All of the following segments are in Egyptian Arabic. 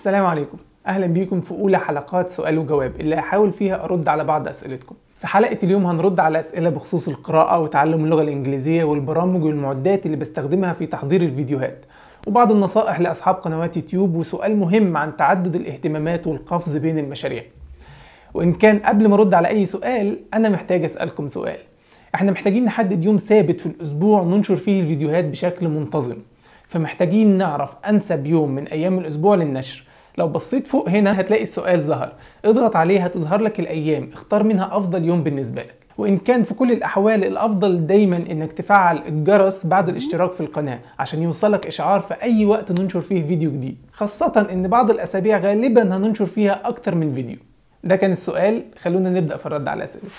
السلام عليكم اهلا بيكم في اولى حلقات سؤال وجواب اللي هحاول فيها ارد على بعض اسئلتكم في حلقه اليوم هنرد على اسئله بخصوص القراءه وتعلم اللغه الانجليزيه والبرامج والمعدات اللي بستخدمها في تحضير الفيديوهات وبعض النصائح لاصحاب قنوات يوتيوب وسؤال مهم عن تعدد الاهتمامات والقفز بين المشاريع وان كان قبل ما ارد على اي سؤال انا محتاج اسالكم سؤال احنا محتاجين نحدد يوم ثابت في الاسبوع ننشر فيه الفيديوهات بشكل منتظم فمحتاجين نعرف انسب يوم من ايام الاسبوع للنشر لو بصيت فوق هنا هتلاقي السؤال ظهر اضغط عليه هتظهر لك الايام اختار منها افضل يوم بالنسبه لك وان كان في كل الاحوال الافضل دايما انك تفعل الجرس بعد الاشتراك في القناه عشان يوصلك اشعار في اي وقت ننشر فيه فيديو جديد خاصه ان بعض الاسابيع غالبا هننشر فيها اكتر من فيديو ده كان السؤال خلونا نبدا في الرد على الاسئله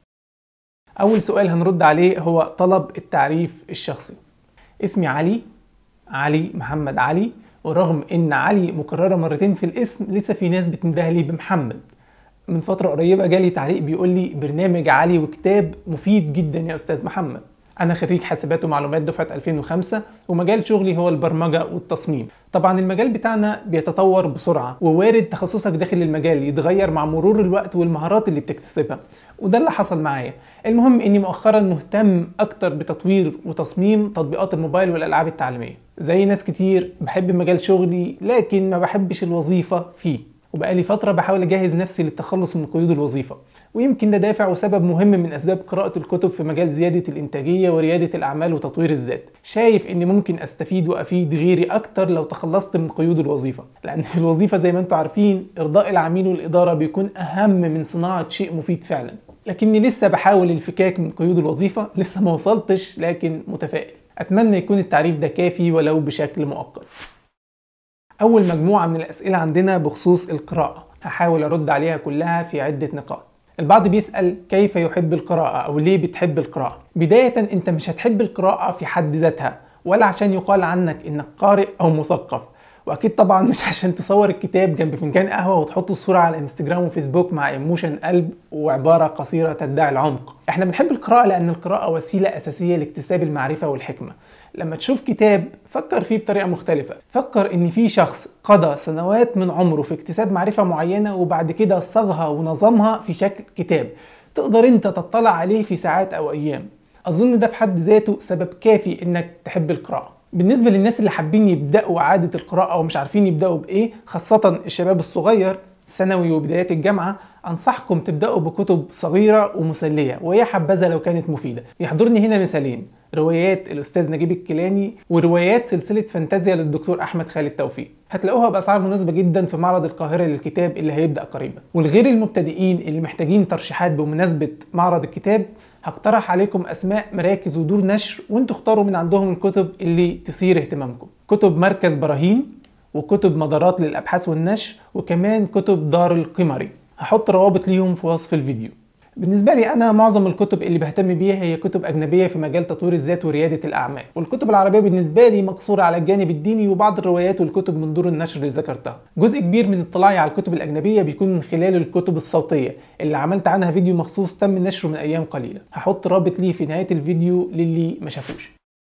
اول سؤال هنرد عليه هو طلب التعريف الشخصي اسمي علي علي محمد علي ورغم ان علي مكرره مرتين في الاسم لسه في ناس بتنده لي بمحمد من فتره قريبه جالي تعليق بيقول لي برنامج علي وكتاب مفيد جدا يا استاذ محمد انا خريج حاسبات ومعلومات دفعه 2005 ومجال شغلي هو البرمجه والتصميم طبعا المجال بتاعنا بيتطور بسرعه ووارد تخصصك داخل المجال يتغير مع مرور الوقت والمهارات اللي بتكتسبها وده اللي حصل معايا المهم اني مؤخرا مهتم اكتر بتطوير وتصميم تطبيقات الموبايل والالعاب التعليميه زي ناس كتير بحب مجال شغلي لكن ما بحبش الوظيفه فيه وبقالي فتره بحاول اجهز نفسي للتخلص من قيود الوظيفه ويمكن ده دافع وسبب مهم من اسباب قراءه الكتب في مجال زياده الانتاجيه ورياده الاعمال وتطوير الذات شايف اني ممكن استفيد وافيد غيري اكتر لو تخلصت من قيود الوظيفه لان في الوظيفه زي ما انتم عارفين ارضاء العميل والاداره بيكون اهم من صناعه شيء مفيد فعلا لكني لسه بحاول الفكاك من قيود الوظيفه لسه ما وصلتش لكن متفائل اتمنى يكون التعريف ده كافي ولو بشكل مؤقت اول مجموعه من الاسئله عندنا بخصوص القراءه هحاول ارد عليها كلها في عده نقاط البعض بيسأل كيف يحب القراءة أو ليه بتحب القراءة بداية أنت مش هتحب القراءة في حد ذاتها ولا عشان يقال عنك إنك قارئ أو مثقف واكيد طبعا مش عشان تصور الكتاب جنب فنجان قهوه وتحط الصوره على انستجرام وفيسبوك مع ايموشن قلب وعباره قصيره تدعي العمق احنا بنحب القراءه لان القراءه وسيله اساسيه لاكتساب المعرفه والحكمه لما تشوف كتاب فكر فيه بطريقه مختلفه فكر ان في شخص قضى سنوات من عمره في اكتساب معرفه معينه وبعد كده صاغها ونظمها في شكل كتاب تقدر انت تطلع عليه في ساعات او ايام اظن ده في حد ذاته سبب كافي انك تحب القراءه بالنسبه للناس اللي حابين يبداوا عاده القراءه ومش عارفين يبداوا بايه خاصه الشباب الصغير ثانوي وبدايات الجامعه انصحكم تبداوا بكتب صغيره ومسليه ويا حبذا لو كانت مفيده يحضرني هنا مثالين روايات الاستاذ نجيب الكيلاني وروايات سلسله فانتازيا للدكتور احمد خالد توفيق هتلاقوها باسعار مناسبه جدا في معرض القاهره للكتاب اللي هيبدا قريبا والغير المبتدئين اللي محتاجين ترشيحات بمناسبه معرض الكتاب هقترح عليكم اسماء مراكز ودور نشر وانتوا اختاروا من عندهم الكتب اللي تثير اهتمامكم كتب مركز براهين وكتب مدارات للابحاث والنشر وكمان كتب دار القمري هحط روابط ليهم في وصف الفيديو بالنسبه لي انا معظم الكتب اللي بهتم بيها هي كتب اجنبيه في مجال تطوير الذات ورياده الاعمال والكتب العربيه بالنسبه لي مقصوره على الجانب الديني وبعض الروايات والكتب من دور النشر اللي ذكرتها جزء كبير من اطلاعي على الكتب الاجنبيه بيكون من خلال الكتب الصوتيه اللي عملت عنها فيديو مخصوص تم نشره من ايام قليله هحط رابط ليه في نهايه الفيديو للي ما شافوش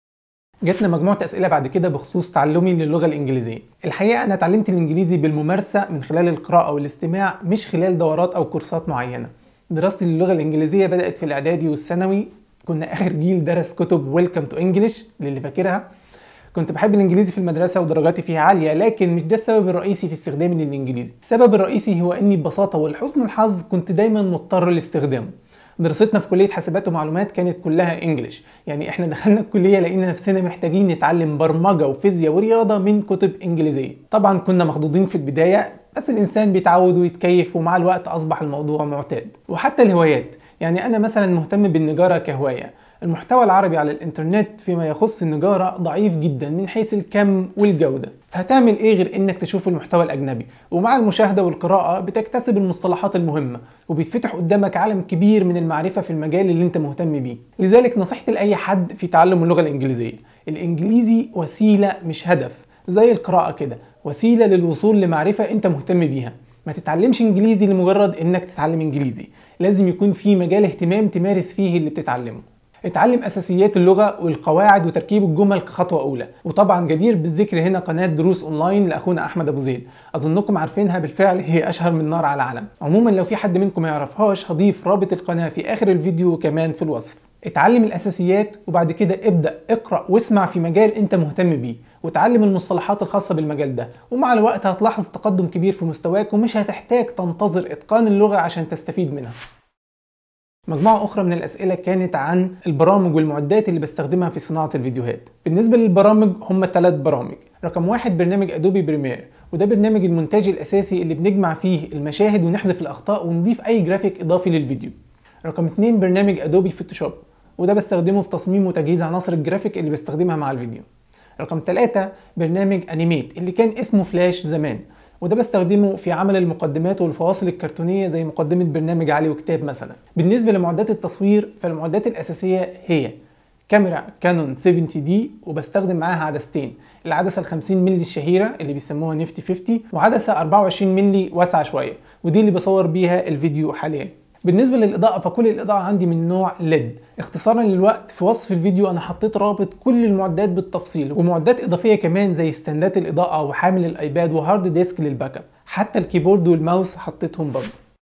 جاتنا مجموعة أسئلة بعد كده بخصوص تعلمي للغة الإنجليزية. الحقيقة أنا اتعلمت الإنجليزي بالممارسة من خلال القراءة والاستماع مش خلال دورات أو كورسات معينة. دراستي للغة الإنجليزية بدأت في الإعدادي والثانوي كنا آخر جيل درس كتب ويلكم تو انجلش للي فاكرها كنت بحب الانجليزي في المدرسة ودرجاتي فيها عالية لكن مش ده السبب الرئيسي في استخدامي للانجليزي السبب الرئيسي هو اني ببساطة ولحسن الحظ كنت دايما مضطر لاستخدامه دراستنا في كلية حاسبات ومعلومات كانت كلها انجلش يعني احنا دخلنا الكلية لقينا نفسنا محتاجين نتعلم برمجة وفيزياء ورياضة من كتب انجليزية طبعا كنا مخضوضين في البداية بس الانسان بيتعود ويتكيف ومع الوقت اصبح الموضوع معتاد وحتى الهوايات يعني انا مثلا مهتم بالنجارة كهواية المحتوى العربي على الانترنت فيما يخص النجارة ضعيف جدا من حيث الكم والجودة فهتعمل ايه غير انك تشوف المحتوى الاجنبي ومع المشاهدة والقراءة بتكتسب المصطلحات المهمة وبيتفتح قدامك عالم كبير من المعرفة في المجال اللي انت مهتم بيه لذلك نصيحتي لأي حد في تعلم اللغة الانجليزية الانجليزي وسيلة مش هدف زي القراءة كده وسيلة للوصول لمعرفة انت مهتم بيها ما تتعلمش انجليزي لمجرد انك تتعلم انجليزي لازم يكون في مجال اهتمام تمارس فيه اللي بتتعلمه اتعلم اساسيات اللغه والقواعد وتركيب الجمل كخطوه اولى وطبعا جدير بالذكر هنا قناه دروس اونلاين لاخونا احمد ابو زيد اظنكم عارفينها بالفعل هي اشهر من نار على علم عموما لو في حد منكم ما يعرفهاش هضيف رابط القناه في اخر الفيديو وكمان في الوصف اتعلم الاساسيات وبعد كده ابدا اقرا واسمع في مجال انت مهتم بيه وتعلم المصطلحات الخاصه بالمجال ده ومع الوقت هتلاحظ تقدم كبير في مستواك ومش هتحتاج تنتظر اتقان اللغه عشان تستفيد منها مجموعة أخرى من الأسئلة كانت عن البرامج والمعدات اللي بستخدمها في صناعة الفيديوهات بالنسبة للبرامج هم ثلاث برامج رقم واحد برنامج أدوبي بريمير وده برنامج المونتاج الأساسي اللي بنجمع فيه المشاهد ونحذف الأخطاء ونضيف أي جرافيك إضافي للفيديو رقم اتنين برنامج أدوبي فوتوشوب وده بستخدمه في تصميم وتجهيز عناصر الجرافيك اللي بستخدمها مع الفيديو رقم ثلاثة برنامج أنيميت اللي كان اسمه فلاش زمان وده بستخدمه في عمل المقدمات والفواصل الكرتونيه زي مقدمه برنامج علي وكتاب مثلا بالنسبه لمعدات التصوير فالمعدات الاساسيه هي كاميرا كانون 70 دي وبستخدم معاها عدستين العدسه ال 50 مللي الشهيره اللي بيسموها نيفتي 50 وعدسه 24 مللي واسعه شويه ودي اللي بصور بيها الفيديو حاليا بالنسبه للاضاءه فكل الاضاءه عندي من نوع ليد اختصارا للوقت في وصف الفيديو انا حطيت رابط كل المعدات بالتفصيل ومعدات اضافيه كمان زي استندات الاضاءه وحامل الايباد وهارد ديسك للباك اب حتى الكيبورد والماوس حطيتهم برضه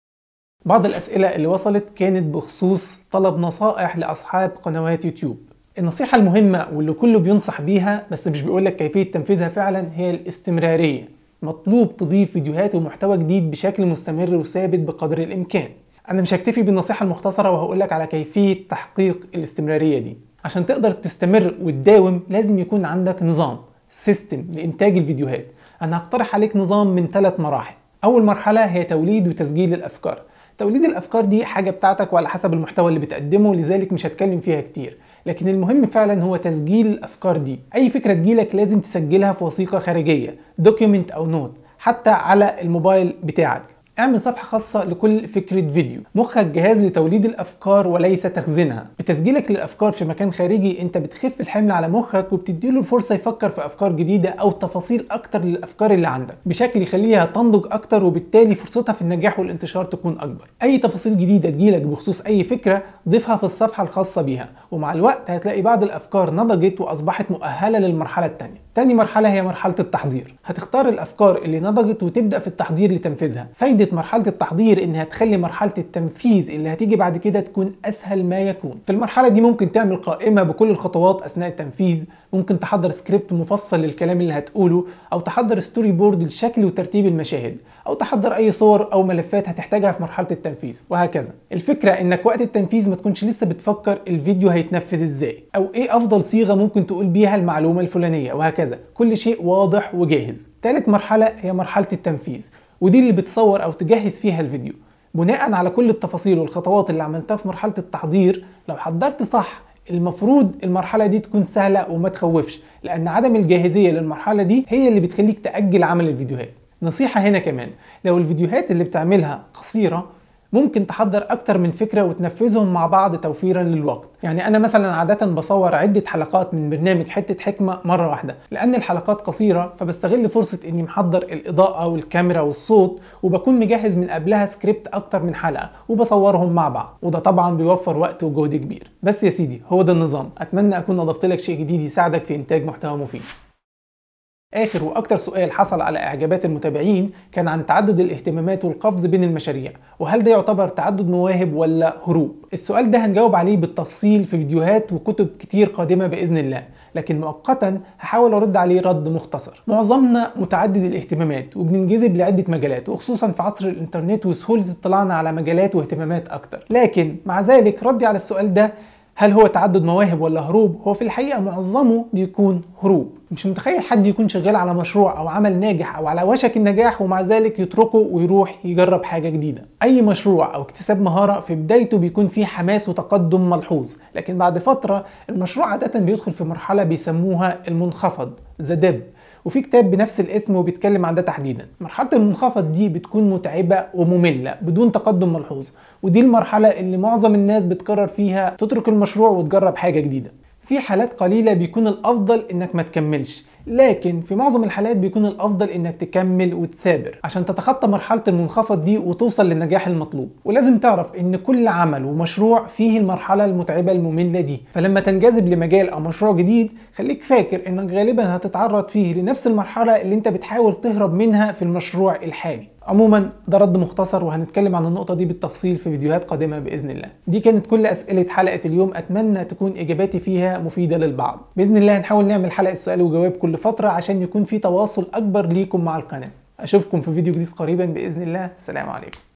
بعض الاسئله اللي وصلت كانت بخصوص طلب نصائح لاصحاب قنوات يوتيوب النصيحة المهمة واللي كله بينصح بيها بس مش بيقولك كيفية تنفيذها فعلا هي الاستمرارية مطلوب تضيف فيديوهات ومحتوى جديد بشكل مستمر وثابت بقدر الإمكان انا مش هكتفي بالنصيحه المختصره وهقول لك على كيفيه تحقيق الاستمراريه دي عشان تقدر تستمر وتداوم لازم يكون عندك نظام سيستم لانتاج الفيديوهات انا هقترح عليك نظام من ثلاث مراحل اول مرحله هي توليد وتسجيل الافكار توليد الافكار دي حاجه بتاعتك وعلى حسب المحتوى اللي بتقدمه لذلك مش هتكلم فيها كتير لكن المهم فعلا هو تسجيل الافكار دي اي فكره تجيلك لازم تسجلها في وثيقه خارجيه دوكيومنت او نوت حتى على الموبايل بتاعك اعمل صفحة خاصة لكل فكرة فيديو مخك جهاز لتوليد الأفكار وليس تخزينها بتسجيلك للأفكار في مكان خارجي أنت بتخف الحمل على مخك وبتديله الفرصة يفكر في أفكار جديدة أو تفاصيل أكتر للأفكار اللي عندك بشكل يخليها تنضج أكتر وبالتالي فرصتها في النجاح والانتشار تكون أكبر أي تفاصيل جديدة تجيلك بخصوص أي فكرة ضيفها في الصفحة الخاصة بيها ومع الوقت هتلاقي بعض الأفكار نضجت وأصبحت مؤهلة للمرحلة الثانية تاني مرحلة هي مرحلة التحضير هتختار الأفكار اللي نضجت وتبدأ في التحضير لتنفيذها فايدة مرحلة التحضير إنها تخلي مرحلة التنفيذ اللي هتيجي بعد كده تكون أسهل ما يكون في المرحلة دي ممكن تعمل قائمة بكل الخطوات أثناء التنفيذ ممكن تحضر سكريبت مفصل للكلام اللي هتقوله أو تحضر ستوري بورد لشكل وترتيب المشاهد أو تحضر أي صور أو ملفات هتحتاجها في مرحلة التنفيذ وهكذا الفكرة إنك وقت التنفيذ ما تكونش لسه بتفكر الفيديو هيتنفذ إزاي أو إيه أفضل صيغة ممكن تقول بيها المعلومة الفلانية وهكذا كل شيء واضح وجاهز ثالث مرحلة هي مرحلة التنفيذ ودي اللي بتصور أو تجهز فيها الفيديو بناء على كل التفاصيل والخطوات اللي عملتها في مرحلة التحضير لو حضرت صح المفروض المرحلة دي تكون سهلة وما تخوفش لأن عدم الجاهزية للمرحلة دي هي اللي بتخليك تأجل عمل الفيديوهات نصيحة هنا كمان لو الفيديوهات اللي بتعملها قصيرة ممكن تحضر اكتر من فكره وتنفذهم مع بعض توفيرا للوقت يعني انا مثلا عاده بصور عده حلقات من برنامج حته حكمه مره واحده لان الحلقات قصيره فبستغل فرصه اني محضر الاضاءه والكاميرا والصوت وبكون مجهز من قبلها سكريبت اكتر من حلقه وبصورهم مع بعض وده طبعا بيوفر وقت وجهد كبير بس يا سيدي هو ده النظام اتمنى اكون اضفت لك شيء جديد يساعدك في انتاج محتوى مفيد آخر وأكتر سؤال حصل على إعجابات المتابعين كان عن تعدد الاهتمامات والقفز بين المشاريع وهل ده يعتبر تعدد مواهب ولا هروب؟ السؤال ده هنجاوب عليه بالتفصيل في فيديوهات وكتب كتير قادمة بإذن الله لكن مؤقتا هحاول ارد عليه رد مختصر معظمنا متعدد الاهتمامات وبننجذب لعده مجالات وخصوصا في عصر الانترنت وسهوله اطلاعنا على مجالات واهتمامات اكتر لكن مع ذلك ردي على السؤال ده هل هو تعدد مواهب ولا هروب هو في الحقيقه معظمه بيكون هروب مش متخيل حد يكون شغال على مشروع او عمل ناجح او على وشك النجاح ومع ذلك يتركه ويروح يجرب حاجه جديده اي مشروع او اكتساب مهاره في بدايته بيكون فيه حماس وتقدم ملحوظ لكن بعد فتره المشروع عاده بيدخل في مرحله بيسموها المنخفض ذا ديب وفي كتاب بنفس الاسم وبيتكلم عن ده تحديدا مرحله المنخفض دي بتكون متعبه وممله بدون تقدم ملحوظ ودي المرحله اللي معظم الناس بتقرر فيها تترك المشروع وتجرب حاجه جديده في حالات قليلة بيكون الأفضل إنك ما تكملش لكن في معظم الحالات بيكون الافضل انك تكمل وتثابر عشان تتخطى مرحله المنخفض دي وتوصل للنجاح المطلوب ولازم تعرف ان كل عمل ومشروع فيه المرحله المتعبه الممله دي فلما تنجذب لمجال او مشروع جديد خليك فاكر انك غالبا هتتعرض فيه لنفس المرحله اللي انت بتحاول تهرب منها في المشروع الحالي عموما ده رد مختصر وهنتكلم عن النقطة دي بالتفصيل في فيديوهات قادمة بإذن الله دي كانت كل أسئلة حلقة اليوم أتمنى تكون إجاباتي فيها مفيدة للبعض بإذن الله هنحاول نعمل حلقة سؤال وجواب كل فترة عشان يكون في تواصل أكبر ليكم مع القناة أشوفكم في فيديو جديد قريبا بإذن الله سلام عليكم